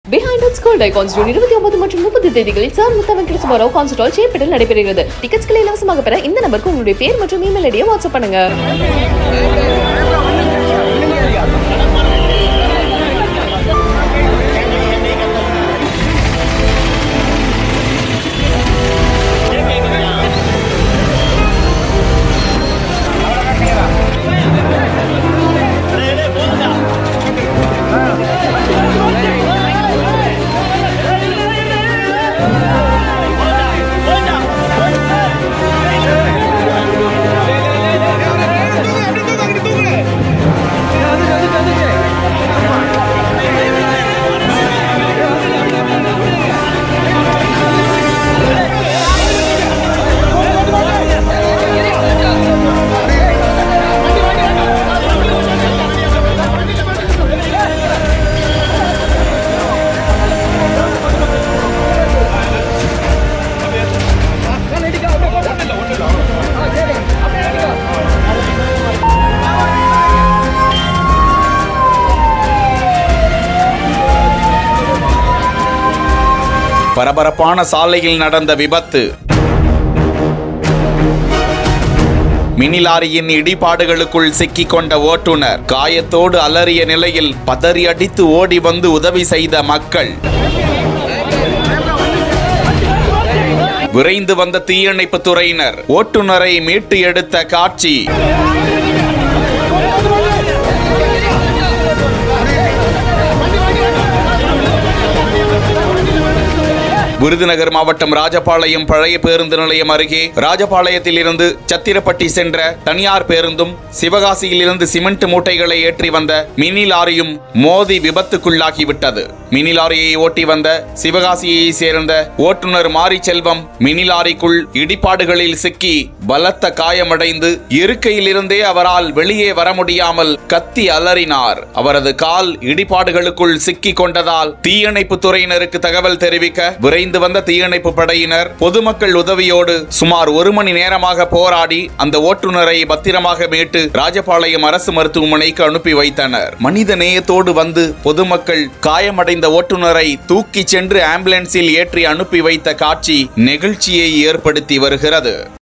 behind school icons June இருபத்தி ஒன்பது மற்றும் முப்பது தேதிகளில் sir Mutha Venkata Subbarao concert hall சேப்பட்டில் நடைபெறுகிறது டிக்கெட்ஸ்களை இலவசமாக பெற இந்த நம்பருக்கு உங்களுடைய பேர் மற்றும் இமெயில் ஐடியை வாட்ஸ்அப் பண்ணுங்க பரபரப்பான சாலையில் நடந்த விபத்து மினி லாரியின் இடிபாடுகளுக்குள் சிக்கிக் கொண்ட ஓட்டுநர் காயத்தோடு அலறிய நிலையில் பதறி அடித்து ஓடி வந்து உதவி செய்த மக்கள் விரைந்து வந்த தீயணைப்பு துறையினர் ஓட்டுநரை மீட்டு எடுத்த காட்சி விருதுநகர் மாவட்டம் ராஜபாளையம் பழைய பேருந்து நிலையம் அருகே ராஜபாளையத்தில் இருந்து சத்திரப்பட்டி சென்ற தனியார் பேருந்தும் சிவகாசியில் இருந்து சிமெண்ட் மூட்டைகளை ஏற்றி வந்த மினி லாரியும் மோதி விபத்துக்குள்ளாகிவிட்டது மினி லாரியை ஓட்டி வந்த சிவகாசியை சேர்ந்த ஓட்டுநர் மாரி செல்வம் மினி லாரிக்குள் இடிபாடுகளில் சிக்கி பலத்த காயமடைந்து இருக்கையிலிருந்தே அவரால் வெளியே வர முடியாமல் கத்தி அலறினார் அவரது கால் இடிபாடுகளுக்குள் சிக்கிக் கொண்டதால் தீயணைப்பு துறையினருக்கு தகவல் தெரிவிக்க விரைந்து வந்த தீயணைப்பு படையினர் பொதுமக்கள் உதவியோடு சுமார் ஒரு மணி நேரமாக போராடி அந்த ஓட்டுநரை பத்திரமாக மீட்டு ராஜபாளையம் அரசு மருத்துவமனைக்கு அனுப்பி வைத்தனர் மனித நேயத்தோடு வந்து பொதுமக்கள் காயமடைந்த ஓட்டுநரை தூக்கிச் சென்று ஆம்புலன்ஸில் ஏற்றி அனுப்பி வைத்த காட்சி நெகிழ்ச்சியை ஏற்படுத்தி வருகிறது